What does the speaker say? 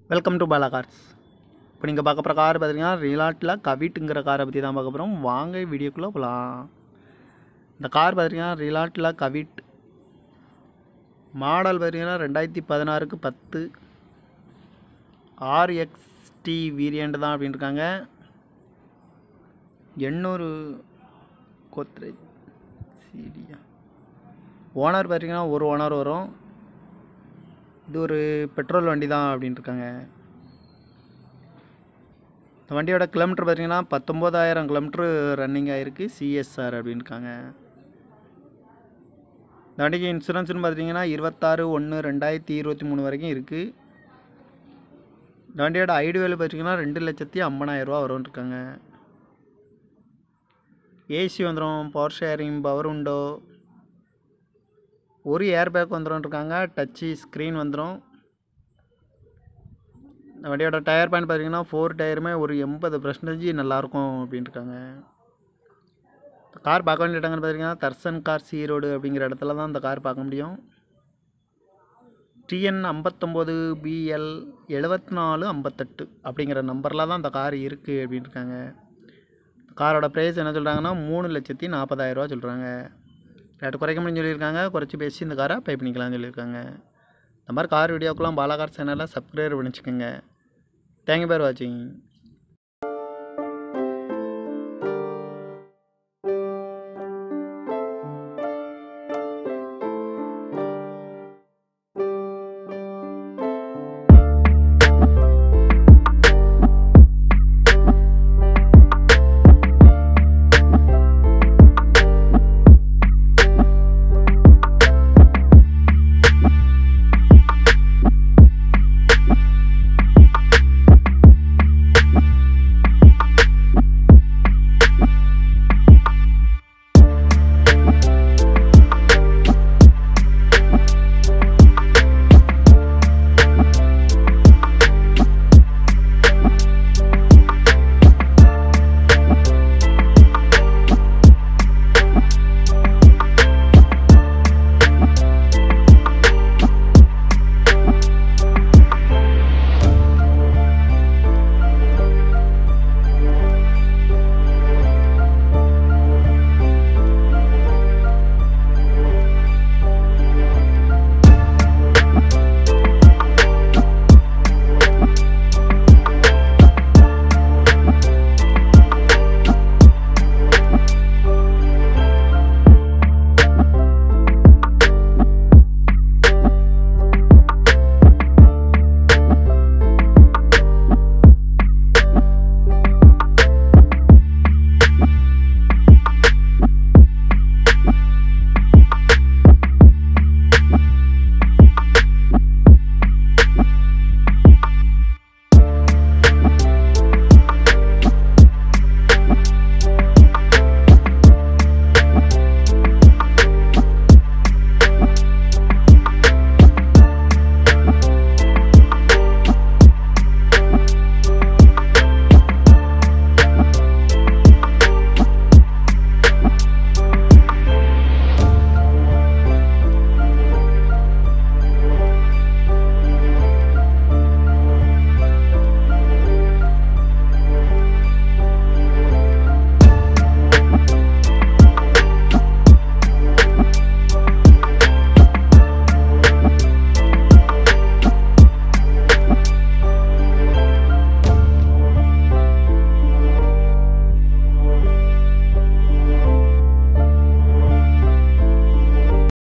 welcome to Bala cars இப்போ நீங்கள் பார்க்க போகிற கார் பார்த்தீங்கன்னா ரிலாட்டில் கவிட்டுங்கிற காரை பற்றி தான் பார்க்க போகிறோம் வாங்க வீடியோக்குள்ளே போகலாம் இந்த கார் பார்த்தீங்கன்னா ரிலாட்டில் கவிட் மாடல் பார்த்தீங்கன்னா ரெண்டாயிரத்தி பதினாறுக்கு பத்து ஆர்எக்ஸ்டி வேரியண்ட் தான் அப்படின்னு இருக்காங்க எண்ணூறு கோத்ரே சீடியா ஓனர் பார்த்தீங்கன்னா ஒரு ஓனர் வரும் இது ஒரு பெட்ரோல் வண்டி தான் அப்படின்னு இருக்காங்க இந்த வண்டியோட கிலோமீட்டர் பார்த்தீங்கன்னா பத்தொம்போதாயிரம் கிலோமீட்ரு ரன்னிங் ஆகிருக்கு சிஎஸ்ஆர் அப்படின்னு இருக்காங்க இந்த வண்டிக்கு இன்சூரன்ஸ்னு பார்த்தீங்கன்னா இருபத்தாறு ஒன்று ரெண்டாயிரத்தி இருபத்தி மூணு வரைக்கும் இருக்குது இந்த வண்டியோட ஐடி வேல்யூ பார்த்தீங்கன்னா ரெண்டு லட்சத்தி ஐம்பதாயிரரூவா வரும்னு இருக்காங்க ஏசி வந்துடும் பவர் ஷேரிங் பவர் உண்டோ ஒரு ஏர் பேக் வந்துடும் இருக்காங்க டச்சு ஸ்க்ரீன் வந்துடும் இந்த வண்டியோட டயர் பேன் பார்த்தீங்கன்னா ஃபோர் டயருமே ஒரு எண்பது பர்சன்டேஜ் நல்லாயிருக்கும் அப்படின்னு இருக்காங்க கார் பார்க்க வேண்டிய இடங்கன்னு பார்த்தீங்கன்னா தர்சன் கார் ஈரோடு அப்படிங்கிற இடத்துல தான் இந்த கார் பார்க்க முடியும் டிஎன் ஐம்பத்தொம்போது பிஎல் எழுபத்தி நாலு ஐம்பத்தெட்டு அப்படிங்கிற நம்பரில் தான் இந்த கார் இருக்குது அப்படின்னு இருக்காங்க காரோட ப்ரைஸ் என்ன சொல்கிறாங்கன்னா மூணு லட்சத்தி நாற்பதாயிரரூவா சொல்கிறாங்க ரேட்டு குறைக்க முடியும்னு சொல்லியிருக்காங்க குறைச்சி பேசி இந்த காரை பே பண்ணிக்கலாம்னு சொல்லியிருக்காங்க இந்த மாதிரி கார் வீடியோக்கெலாம் பாலாகார் சேனலில் சப்ஸ்கிரைப் பண்ணிச்சுக்கோங்க தேங்க்யூ பேர் வாட்சிங்